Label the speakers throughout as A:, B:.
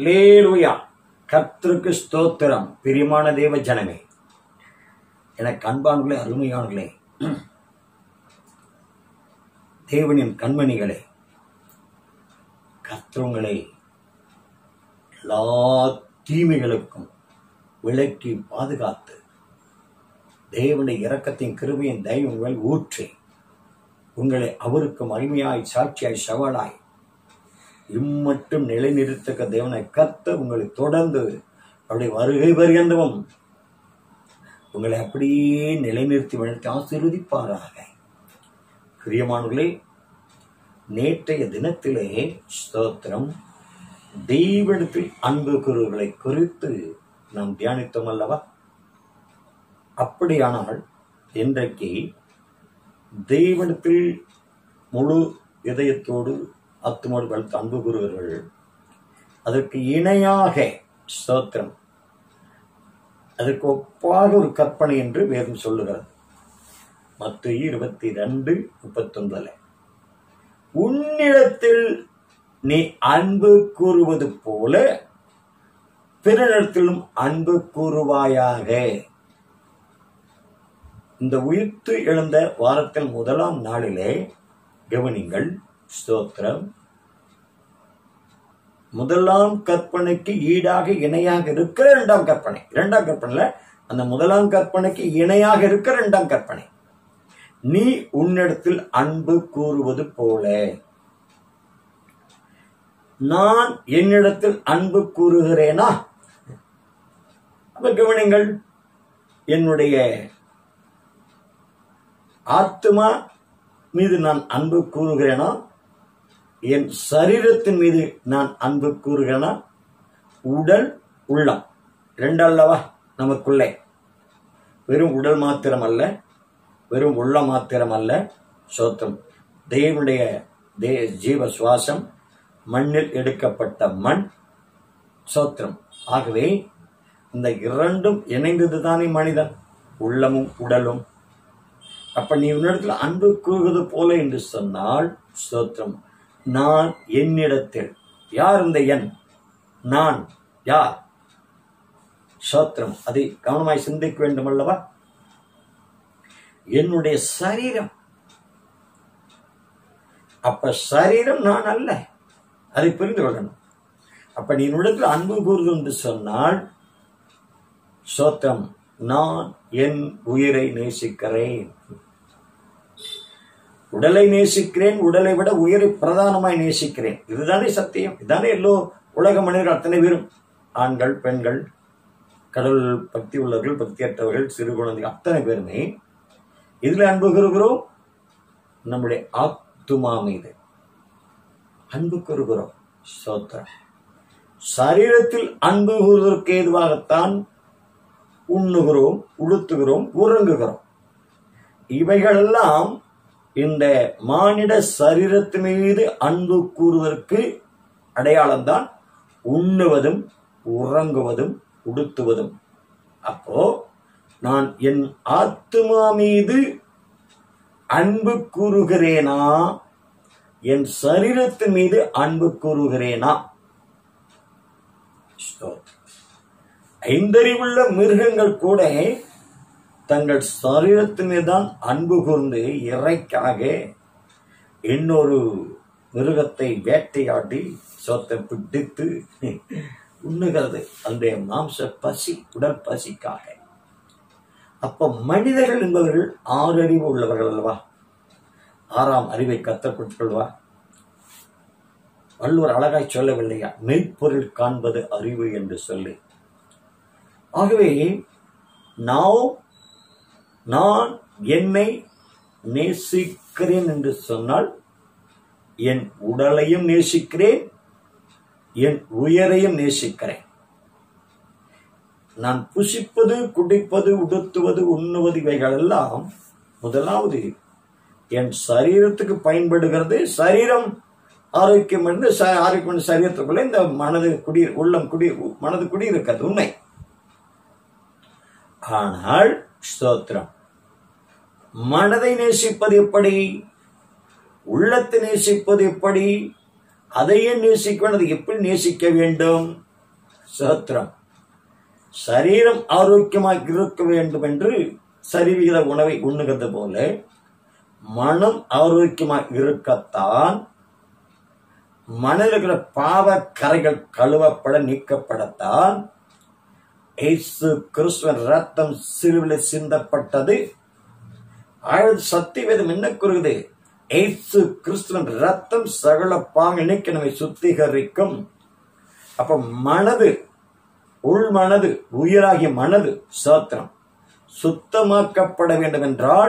A: அல்லேலூயா கர்த்தருக்கு ஸ்தோத்திரம் பிரியமான தேவ ஜனமே எனக்கு அன்பானங்களே அருமையானங்களே தேவனின் கண்மணிகளே கர்த்தவங்களை எல்லா தீமைகளுக்கும் விலக்கி பாதுகாத்து தேவனுடைய இரக்கத்தின் கிருபையின் தெய்வம் மேல் ஊற்றி உங்களை அவருக்கு மகிமையாய் சாட்சியாய் சவாலாய் இம்மட்டும் நிலைநிறுத்தக்க தேவனை கத்த உங்களை தொடர்ந்து அவருடைய வருகை பரியந்தமும் உங்களை அப்படியே நிலைநிறுத்தி வளர்த்து ஆசீர்வதிப்பாராக பிரியமானவர்களே நேற்றைய தினத்திலே ஸ்தோத்திரம் தெய்வத்தில் அன்பு குருகளை குறித்து நாம் தியானித்தோம் அல்லவா அப்படியானால் இன்றைக்கு தெய்வத்தில் முழு இதயத்தோடு அத்துமோடு வளர்த்த அன்பு கூறுவர்கள் அதற்கு இணையாக ஸ்தோத்திரம் அதற்கு ஒப்பாக ஒரு கற்பனை என்று வேதம் சொல்லுகிறது மற்ற இருபத்தி ரெண்டு முப்பத்தொன்பதுல உன்னிடத்தில் நீ அன்பு கூறுவது போல பிறனிடத்திலும் அன்பு கூறுவாயாக இந்த உயிர்த்து எழுந்த வாரத்தில் முதலாம் நாளிலே கவனிங்கள் ஸ்தோத்திரம் முதலாம் கற்பனைக்கு ஈடாக இணையாக இருக்கிற இரண்டாம் கற்பனை இரண்டாம் கற்பனைல அந்த முதலாம் கற்பனைக்கு இணையாக இருக்கிற இரண்டாம் கற்பனை நீ உன்னிடத்தில் அன்பு கூறுவது போல நான் என்னிடத்தில் அன்பு கூறுகிறேனா அப்ப கவனிங்கள் என்னுடைய ஆத்மா மீது நான் அன்பு கூறுகிறேனா என் சரீரத்தின் மீது நான் அன்பு கூறுகிறேனா உடல் உள்ளம் ரெண்டல்லவா நமக்குள்ளே வெறும் உடல் மாத்திரம் அல்ல வெறும் உள்ள மாத்திரம் அல்ல சோத்திரம் தேவனுடைய தே ஜீவ சுவாசம் மண்ணில் எடுக்கப்பட்ட மண் சோத்திரம் ஆகவே இந்த இரண்டும் இணைந்தது தானே மனிதன் உள்ளமும் உடலும் அப்ப நீ உன்னிடத்தில் அன்பு கூறுவது போல என்று சொன்னால் ஸ்தோத்திரம் நான் என்னிடத்தில் யார் இந்த எண் நான் யார் சோத்திரம் அதை கவனமாய் சிந்திக்க வேண்டும் அல்லவா என்னுடைய சரீரம் அப்ப சரீரம் நான் அல்ல அதை புரிந்து கொள்ளணும் அப்ப நீ என்னிடத்தில் அன்பு கூறுது என்று சொன்னால் சோத்திரம் நான் என் உயிரை நேசிக்கிறேன் உடலை நேசிக்கிறேன் உடலை விட உயிரை பிரதானமாய் நேசிக்கிறேன் இதுதானே சத்தியம் இதுதானே எல்லோ உலக மனிதர்கள் அத்தனை பேரும் ஆண்கள் பெண்கள் கடவுள் பக்தி உள்ளவர்கள் பக்தியற்றவர்கள் சிறு குழந்தைகள் அத்தனை பேருமே இதுல அன்பு கூறுகிறோம் நம்முடைய ஆத்துமா மீது அன்பு கூறுகிறோம் சோத்திரம் சரீரத்தில் அன்பு கூறுவதற்கு ஏதுவாகத்தான் உண்ணுகிறோம் உடுத்துகிறோம் உறங்குகிறோம் இவைகளெல்லாம் இந்த மானிட சரீரத்து மீது அன்பு கூறுவதற்கு அடையாளம்தான் உண்ணுவதும் உறங்குவதும் உடுத்துவதும் அப்போ நான் என் ஆத்மா மீது அன்பு கூறுகிறேனா என் சரீரத்து மீது அன்பு கூறுகிறேனா ஐந்தறிவுள்ள மிருகங்கள் கூட தங்கள் சரீரத்தின் மீதுதான் அன்பு கூர்ந்து இறைக்காக இன்னொரு மிருகத்தை வேட்டையாடி சொத்தை பிடித்து உண்ணுகிறது அந்த மாம்ச பசி உடல் பசிக்காக அப்ப மனிதர்கள் என்பவர்கள் ஆறு அறிவு உள்ளவர்கள் அல்லவா ஆறாம் அறிவை கற்றுக் கொள்வா வள்ளுவர் அழகாய் சொல்லவில்லையா மெய்ப்பொருள் காண்பது அறிவு என்று சொல்லி ஆகவே நான் நான் என்னை நேசிக்கிறேன் என்று சொன்னால் என் உடலையும் நேசிக்கிறேன் என் உயரையும் நேசிக்கிறேன் நான் புசிப்பது குடிப்பது உடுத்துவது உண்ணுவது இவைகள் எல்லாம் முதலாவது என் சரீரத்துக்கு பயன்படுகிறது சரீரம் ஆரோக்கியம் என்று ஆரோக்கியம் சரீரத்துக்குள்ள இந்த மனது குடி உள்ளம் குடி மனது குடி இருக்கிறது உண்மை ஆனால் ஸ்தோத்திரம் மனதை நேசிப்பது எப்படி உள்ளத்தை நேசிப்பது எப்படி அதையே நேசிக்க வேண்டியது எப்படி நேசிக்க வேண்டும் சோத்திரம் சரீரம் ஆரோக்கியமாக இருக்க வேண்டும் என்று சரிவிகித உணவை உண்ணுகிறது போல மனம் ஆரோக்கியமாக இருக்கத்தான் மனதில் இருக்கிற பாவ கரைகள் கழுவப்பட நீக்கப்படத்தான் இயேசு கிறிஸ்துவன் ரத்தம் சிலுவில் சிந்தப்பட்டது ஆழ்ந்த சத்தியவேதம் என்ன கூறுகிறது இயேசு கிறிஸ்துவன் ரத்தம் சகல பாங்க நீக்கி நம்மை சுத்திகரிக்கும் அப்ப மனது உள் மனது உயிராகிய மனது சோத்திரம் சுத்தமாக்கப்பட வேண்டும் என்றால்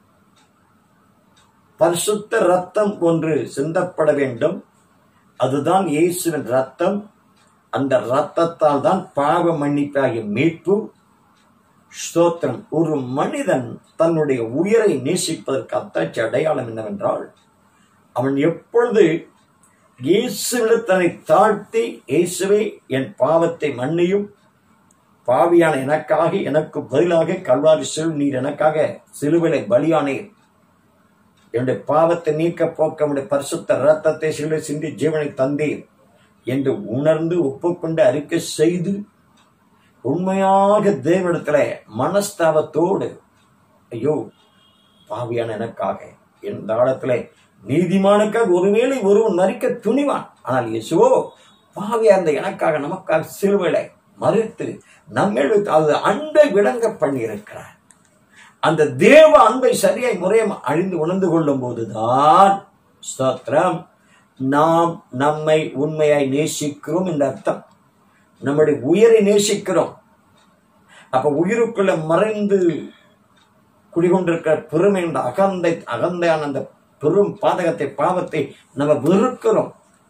A: பரிசுத்த ரத்தம் ஒன்று சிந்தப்பட வேண்டும் அதுதான் இயேசுவின் ரத்தம் அந்த ரத்தத்தால் தான் பாவ மன்னிப்பாகிய மீட்பு ஸ்தோத்திரம் ஒரு மனிதன் தன்னுடைய உயிரை நேசிப்பதற்கு அத்தாட்சி அடையாளம் என்னவென்றால் அவன் எப்பொழுது இயேசுவிடம் தன்னை தாழ்த்தி இயேசுவே என் பாவத்தை மன்னியும் பாவியான எனக்காக எனக்கு பதிலாக கல்வாரி செல் நீர் எனக்காக சிலுவிலை பலியானேன் என்னுடைய பாவத்தை நீக்க போக்க உடைய பரிசுத்த ரத்தத்தை சிலுவை சிந்தி ஜீவனை தந்தேன் என்று உணர்ந்து ஒப்புக்கொண்டு அறிக்கை செய்து உண்மையாக தேவனிடத்துல மனஸ்தாபத்தோடு ஐயோ பாவியான எனக்காக என் தாளத்துல நீதிமானுக்காக ஒருவேளை ஒருவன் மறிக்க துணிவான் ஆனால் இயேசுவோ பாவியா இருந்த எனக்காக நமக்காக சிலுவைகளை மறுத்து நம்மேல் அது அன்பை விளங்க பண்ணியிருக்கிறார் அந்த தேவ அன்பை சரியாய் முறையம் அழிந்து உணர்ந்து கொள்ளும் போதுதான் ஸ்தோத்திரம் நாம் நம்மை உண்மையாய் நேசிக்கிறோம் என்ற அர்த்தம் நம்முடைய உயிரை நேசிக்கிறோம் அப்ப உயிருக்குள்ள மறைந்து குடிகொண்டிருக்கிற பெருமை என்ற அகந்தை அகந்தையான அந்த பெரும் பாதகத்தை பாவத்தை நம்ம வெறுக்கிறோம்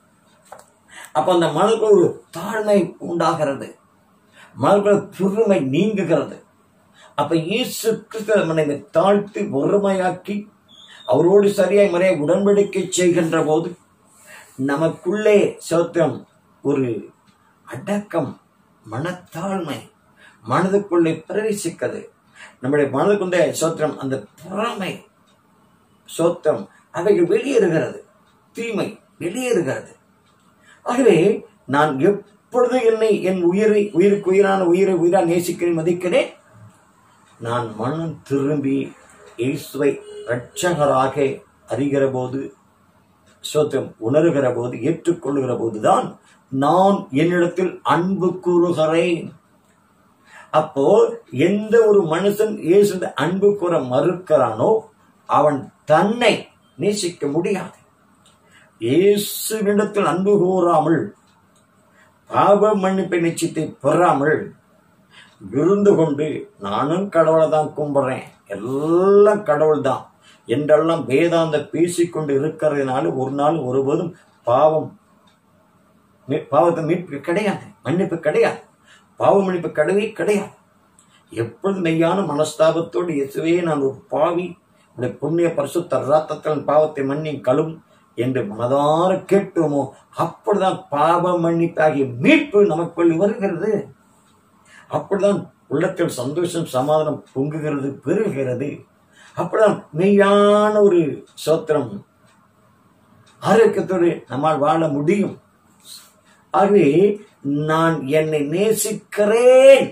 A: அப்ப அந்த மனதுக்கு ஒரு தாழ்மை உண்டாகிறது மனதுக்குள்ள பெருமை நீங்குகிறது அப்ப இயேசு கிறிஸ்து மனிதனை தாழ்த்தி ஒருமையாக்கி அவரோடு சரியாய் முறையை உடன்படிக்கை செய்கின்ற போது நமக்குள்ளே சோத்திரம் ஒரு அடக்கம் மனத்தாழ்மை மனதுக்குள்ளே பிரவேசிக்கிறது நம்முடைய மனதுக்குள்ளே சோத்திரம் அந்த பொறாமை சோத்திரம் அவைகள் வெளியேறுகிறது தீமை வெளியேறுகிறது ஆகவே நான் எப்பொழுது என்னை என் உயிரை உயிருக்கு உயிரான உயிரை உயிரா நேசிக்கிறேன் மதிக்கிறேன் நான் மனம் திரும்பி இயேசுவை இரட்சகராக அறிகிற போது சோத்திரம் உணர்கிற போது ஏற்றுக்கொள்கிற போதுதான் நான் என்னிடத்தில் அன்பு கூறுகிறேன் அப்போ எந்த ஒரு மனுஷன் இயேசு அன்பு கூற மறுக்கிறானோ அவன் தன்னை நேசிக்க முடியாது இயேசுவிடத்தில் அன்பு கூறாமல் பாவ மன்னிப்பை நிச்சயத்தை பெறாமல் விருந்து கொண்டு நானும் கடவுளை தான் கும்பிடுறேன் எல்லாம் கடவுள் தான் என்றெல்லாம் வேதாந்த பேசிக்கொண்டு இருக்கிறதுனால ஒரு நாள் ஒருபோதும் பாவம் மீ- பாவத்தை மீட்பு கிடையாது மன்னிப்பு கிடையாது பாவ மன்னிப்பு கிடையவே கிடையாது எப்பொழுது மெய்யான மனஸ்தாபத்தோடு இயேசுவே நான் ஒரு பாவி உடைய புண்ணிய பரிசுத்த ராத்தத்தின் பாவத்தை மன்னி கழும் என்று மனதார கேட்டோமோ அப்பொழுதுதான் பாவ மன்னிப்பாகிய மீட்பு நமக்குள் வருகிறது அப்படிதான் உள்ளத்தில் சந்தோஷம் சமாதானம் பொங்குகிறது பெருகிறது அப்படிதான் மெய்யான ஒரு சோத்திரம் ஆரோக்கியத்தோடு நம்மால் வாழ முடியும் ஆகவே நான் என்னை நேசிக்கிறேன்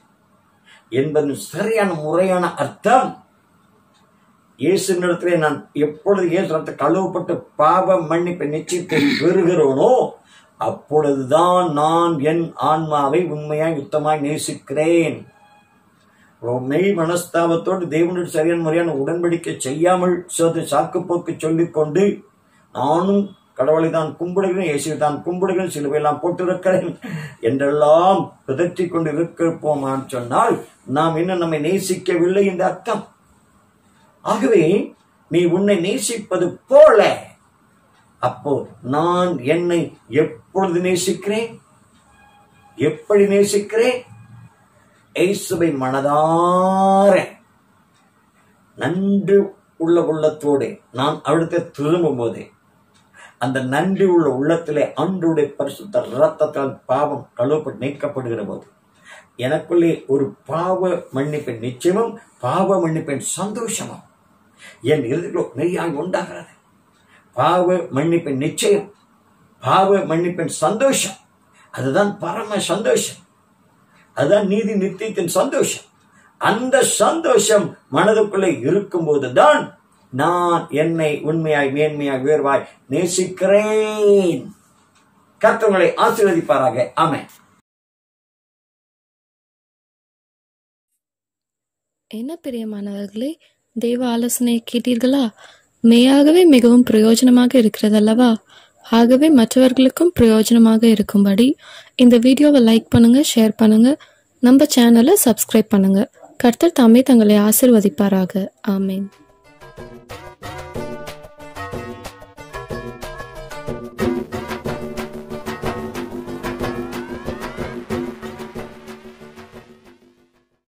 A: என்பதன் சரியான முறையான அர்த்தம் இயேசுனிடத்திலே நான் எப்பொழுது இயேசு ரத்த கழுவப்பட்டு பாவ மன்னிப்பை நிச்சயத்தை பெறுகிறோனோ அப்பொழுதுதான் நான் என் ஆன்மாவை உண்மையாய் யுத்தமாய் நேசிக்கிறேன் ஓ, மெய் மனஸ்தாபத்தோடு தேவனுடைய சரியான முறையான உடன்படிக்கை செய்யாமல் சோத்து சாக்குப்போக்கு சொல்லிக்கொண்டு நானும் கடவுளை தான் கும்பிடுகிறேன் இயேசுவை தான் கும்பிடுகிறேன் சிலுவையெல்லாம் போட்டிருக்கிறேன் என்றெல்லாம் பிதற்றிக் கொண்டு இருப்போமான்னு சொன்னால் நாம் இன்னும் நம்மை நேசிக்கவில்லை என்ற அர்த்தம் ஆகவே நீ உன்னை நேசிப்பது போல அப்போ நான் என்னை எப்பொழுது நேசிக்கிறேன் எப்படி நேசிக்கிறேன் இயேசுவை மனதார நன்றி உள்ள உள்ளத்தோடு நான் அவிடத்தை திரும்பும் போது அந்த நன்றி உள்ள உள்ளத்திலே அன்றுடைய பரிசுத்த ரத்தத்தால் பாவம் கழுவப்பட்டு நீக்கப்படுகிற போது எனக்குள்ளே ஒரு பாவ மன்னிப்பின் நிச்சயமும் பாவ மன்னிப்பின் சந்தோஷமும் என் இறுதியிலோ நெய்யாய் உண்டாகிறது பாவ மன்னிப்பின் நிச்சயம் பாவ மன்னிப்பின் சந்தோஷம் அதுதான் பரம சந்தோஷம் அதுதான் நீதி நித்தியத்தின் சந்தோஷம் அந்த சந்தோஷம் மனதுக்குள்ளே இருக்கும்போது தான் நான் என்னை உண்மையாய் மேன்மையாய் உயர்வாய் நேசிக்கிறேன் கர்த்தவங்களை ஆசீர்வதிப்பாராக ஆமென்
B: என்ன பிரியமானவர்களே தேவ ஆலோசனை கேட்டீர்களா மெய்யாகவே மிகவும் பிரயோஜனமாக இருக்கிறதல்லவா ஆகவே மற்றவர்களுக்கும் பிரயோஜனமாக இருக்கும்படி இந்த வீடியோவை லைக் பண்ணுங்க ஷேர் பண்ணுங்க நம்ம சேனலை சப்ஸ்கிரைப் பண்ணுங்க கர்த்தர் தாமே தங்களை ஆசிர்வதிப்பாராக ஆமேன்